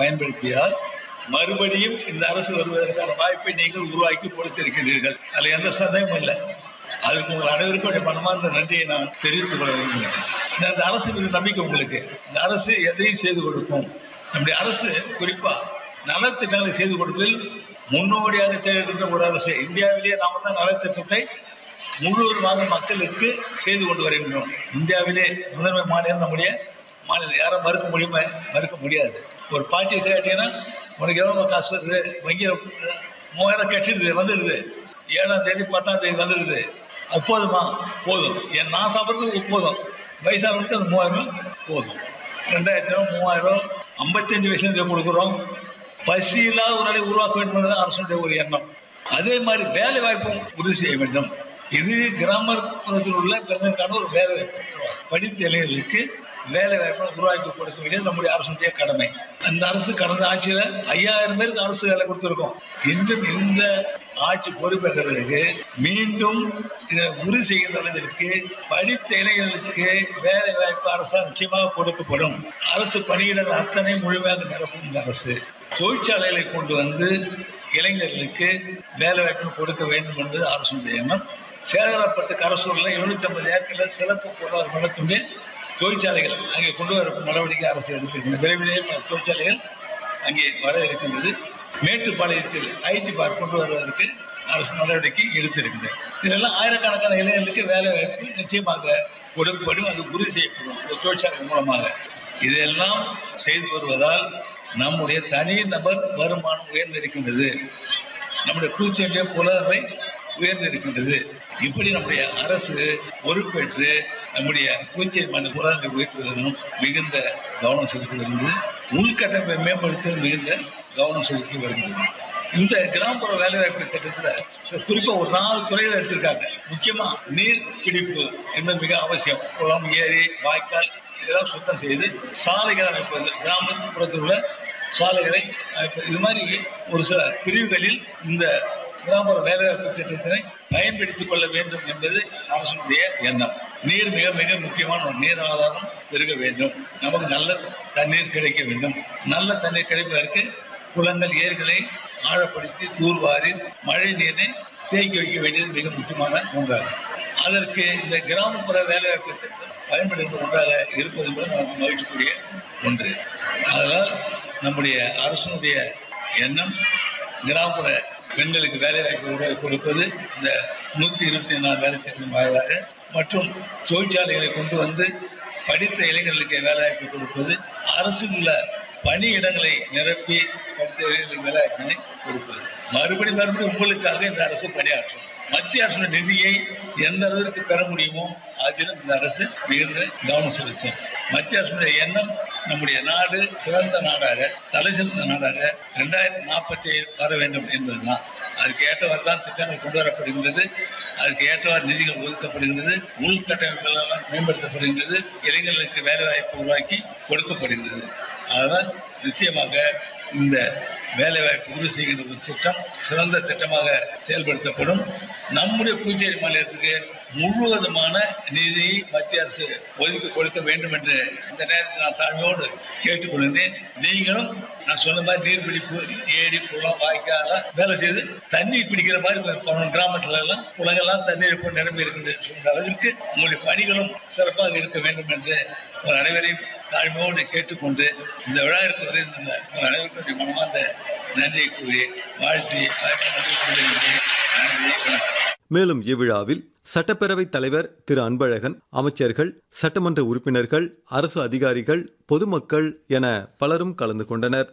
பயன்படுத்தியால் மறுபடியும் இந்த அரசு வருவதற்கான வாய்ப்பை நீங்கள் உருவாக்கி கொடுத்திருக்கிறீர்கள் அதுல எந்த சந்தேகமும் இல்லை அதுக்கு உங்கள் அனைவருக்கும் என்னுடைய மனமார்ந்த நன்றியை நான் தெரிவித்துக் கொள்ள விரும்புகிறேன் இந்த இந்த அரசு மீது நம்பிக்கை உங்களுக்கு இந்த அரசு எதையும் செய்து கொடுக்கும் நம்முடைய அரசு குறிப்பா நலத்திட்டங்களை செய்து கொடுப்பதில் முன்னோடியாக செயல்படுத்த ஒரு அரசு இந்தியாவிலேயே நாம தான் நலத்திட்டத்தை முழுவதுமாக மக்களுக்கு செய்து கொண்டு வருகின்றோம் இந்தியாவிலே முதன்மை மாநிலம் நம்முடைய மாநிலம் யாரும் மறுக்க முடியுமா மறுக்க முடியாது ஒரு பாட்டி கேட்டீங்கன்னா உனக்கு எவ்வளோ காசு வருது வங்கியில் மூவாயிரம் கட்டிடுது வந்துடுது ஏழாம் தேதி பத்தாம் தேதி வந்துடுது அது போதுமா போதும் என் நான் சாப்பிட்றதுக்கு போதும் வயசாகிறதுக்கு அது மூவாயிரம் போதும் ரெண்டாயிரத்தி ரூபா மூவாயிரம் ஐம்பத்தஞ்சு வயசுல கொடுக்குறோம் பசி இல்லாத ஒரு நாளை உருவாக்க வேண்டும் என்பது அரசுடைய ஒரு எண்ணம் அதே மாதிரி வேலை வாய்ப்பும் உறுதி செய்ய வேண்டும் இது கிராமப்புறத்தில் உள்ள பெண்களுக்கான ஒரு வேலை வாய்ப்பு படித்த இளைஞர்களுக்கு வேலை வாய்ப்பை உருவாக்கி கொடுக்க வேண்டியது நம்முடைய அரசுடைய கடமை அந்த அரசு கடந்த ஆட்சியில ஐயாயிரம் பேருக்கு அரசு வேலை கொடுத்திருக்கோம் இன்றும் இந்த ஆட்சி பொறுப்பேற்றதற்கு மீண்டும் இதை உறுதி செய்கின்ற அளவிற்கு படித்த இளைஞர்களுக்கு வேலை வாய்ப்பு அரசால் நிச்சயமாக கொடுக்கப்படும் அரசு பணியிடங்கள் அத்தனை முழுமையாக நிரப்பும் இந்த அரசு தொழிற்சாலைகளை கொண்டு வந்து இளைஞர்களுக்கு வேலை வாய்ப்பு கொடுக்க வேண்டும் என்பது அரசுடைய எண்ணம் சேதனப்பட்டு கரசூரில் எழுநூத்தி ஐம்பது ஏக்கரில் சிறப்பு பொருளாதார நடத்தும் தொழிற்சாலைகள் அங்கே கொண்டு வர நடவடிக்கை அரசு எடுத்திருக்கிறது விரைவிலே பல தொழிற்சாலைகள் அங்கே வர இருக்கின்றது மேட்டுப்பாளையத்தில் ஐடி பார்க் கொண்டு வருவதற்கு அரசு நடவடிக்கை எடுத்திருக்கிறது இதெல்லாம் ஆயிரக்கணக்கான இளைஞர்களுக்கு வேலை வாய்ப்பு நிச்சயமாக கொடுக்கப்படும் அது உறுதி செய்யப்படும் இந்த தொழிற்சாலை மூலமாக இதெல்லாம் செய்து வருவதால் நம்முடைய தனி நபர் வருமானம் உயர்ந்திருக்கின்றது நம்முடைய பூச்செண்டிய புலவை உயர்ந்திருக்கின்றது இப்படி நம்முடைய அரசு பொறுப்பேற்று நம்முடைய பூச்சை மண் புலவை உயர்த்துவதிலும் மிகுந்த கவனம் செலுத்தி வருகிறது உள்கட்டமைப்பை மேம்படுத்த மிகுந்த கவனம் செலுத்தி வருகிறது இந்த கிராமப்புற வேலைவாய்ப்பு திட்டத்தில் குறிப்பா ஒரு நாலு துறைகள் எடுத்திருக்காங்க முக்கியமா நீர் பிடிப்பு என்பது மிக அவசியம் குளம் ஏரி வாய்க்கால் இதெல்லாம் சுத்தம் செய்து சாலைகள் அமைப்பது கிராமப்புறத்தில் உள்ள சாலைகளை அமைப்பது இது மாதிரி ஒரு சில பிரிவுகளில் இந்த கிராமப்புற வேலைவாய்ப்பு திட்டத்தினை பயன்படுத்திக் கொள்ள வேண்டும் என்பது அரசுடைய எண்ணம் நீர் மிக மிக முக்கியமான ஒரு நீர் ஆதாரம் பெருக வேண்டும் நமக்கு நல்ல தண்ணீர் கிடைக்க வேண்டும் நல்ல தண்ணீர் கிடைப்பதற்கு குளங்கள் ஏரிகளை ஆழப்படுத்தி தூர்வாரி மழை நீரை தேக்கி வைக்க வேண்டியது மிக முக்கியமான ஒன்றாகும் அதற்கு இந்த கிராமப்புற வேலைவாய்ப்பு திட்டம் பயன்படுத்த ஒன்றாக இருப்பது என்பது நமக்கு மகிழ்ச்சிக்குரிய ஒன்று அதனால் நம்முடைய அரசனுடைய எண்ணம் கிராமப்புற பெண்களுக்கு வேலை வாய்ப்பு உருவாக்கி கொடுப்பது இந்த நூத்தி இருபத்தி நாலு வேலை திட்டம் வாயிலாக மற்றும் தொழிற்சாலைகளை கொண்டு வந்து படித்த இளைஞர்களுக்கு வேலை வாய்ப்பு கொடுப்பது அரசில் உள்ள பணியிடங்களை நிரப்பி படித்த இளைஞர்களுக்கு வேலை வாய்ப்பினை கொடுப்பது மறுபடி மறுபடி உங்களுக்காக இந்த அரசு பணியாற்றும் மத்திய அரசு நிதியை எந்த அளவிற்கு பெற முடியுமோ அதிலும் இந்த அரசு மிகுந்த கவனம் செலுத்தும் மத்திய அரசுடைய எண்ணம் நம்முடைய நாடு சிறந்த நாடாக தலை சிறந்த நாடாக இரண்டாயிரத்தி நாற்பத்தி ஏழு வர வேண்டும் என்பதுதான் அதுக்கு ஏற்றவாறு தான் திட்டங்கள் கொண்டு வரப்படுகின்றது அதுக்கு ஏற்றவாறு நிதிகள் ஒதுக்கப்படுகின்றது உள்கட்டமைப்புகள் எல்லாம் மேம்படுத்தப்படுகின்றது இளைஞர்களுக்கு வேலை வாய்ப்பு உருவாக்கி கொடுக்கப்படுகின்றது அதனால் நிச்சயமாக இந்த வேலைவாய்ப்பு உறுதி செய்கின்ற ஒரு திட்டம் சிறந்த திட்டமாக செயல்படுத்தப்படும் நம்முடைய புதுச்சேரி மாநிலத்துக்கு முழுவதுமான நிதியை மத்திய அரசு ஒதுக்கி கொடுக்க வேண்டும் என்று இந்த நேரத்தில் நான் தாழ்மையோடு கேட்டுக்கொள்கிறேன் நீங்களும் நான் சொன்ன மாதிரி நீர்பிடிப்பு ஏரி குளம் வாய்க்கால வேலை செய்து தண்ணீர் பிடிக்கிற மாதிரி பண்ணணும் கிராமத்துல எல்லாம் குளங்கள்லாம் தண்ணீர் இப்போ நிரம்பி இருக்கின்ற சொல்ற அளவிற்கு உங்களுடைய பணிகளும் சிறப்பாக இருக்க வேண்டும் என்று உங்கள் அனைவரையும் தாழ்மையோடு கேட்டுக்கொண்டு இந்த விழாவிற்கு வருகின்ற உங்கள் அனைவருக்கும் மனமார்ந்த நன்றியை கூறி வாழ்த்தி வாய்ப்பு நன்றி கூறுகின்றேன். நன்றி வணக்கம் மேலும் இவ்விழாவில் சட்டப்பேரவைத் தலைவர் திரு அன்பழகன் அமைச்சர்கள் சட்டமன்ற உறுப்பினர்கள் அரசு அதிகாரிகள் பொதுமக்கள் என பலரும் கலந்து கொண்டனர்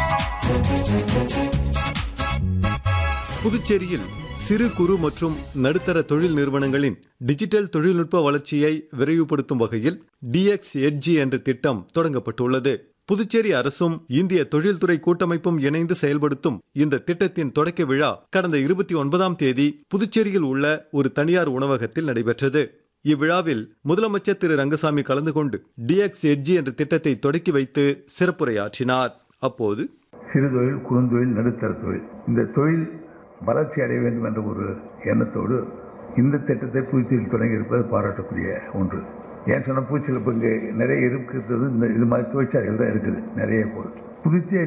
புதுச்சேரியில் சிறு குறு மற்றும் நடுத்தர தொழில் நிறுவனங்களின் டிஜிட்டல் தொழில்நுட்ப வளர்ச்சியை விரைவுபடுத்தும் வகையில் டிஎக்ஸ் எட்ஜி என்ற திட்டம் தொடங்கப்பட்டுள்ளது புதுச்சேரி அரசும் இந்திய தொழில்துறை கூட்டமைப்பும் இணைந்து செயல்படுத்தும் இந்த திட்டத்தின் தொடக்க விழா கடந்த இருபத்தி ஒன்பதாம் தேதி புதுச்சேரியில் உள்ள ஒரு தனியார் உணவகத்தில் நடைபெற்றது இவ்விழாவில் முதலமைச்சர் திரு ரங்கசாமி கலந்து கொண்டு டிஎக்ஸ் எட்ஜி என்ற திட்டத்தை தொடக்கி வைத்து சிறப்புரையாற்றினார் அப்போது சிறு தொழில் குறுந்தொழில் நடுத்தர தொழில் இந்த தொழில் வளர்ச்சி அடைய வேண்டும் என்ற ஒரு எண்ணத்தோடு இந்த திட்டத்தை புதுச்சேரியில் தொடங்கி இருப்பது பாராட்டக்கூடிய ஒன்று ஏன் சொன்ன பூச்சியில் இப்போ இங்கே நிறைய இருக்கிறது இந்த இது மாதிரி தொழிற்சாலைகள் தான் இருக்குது நிறைய போல் புதுச்சேரி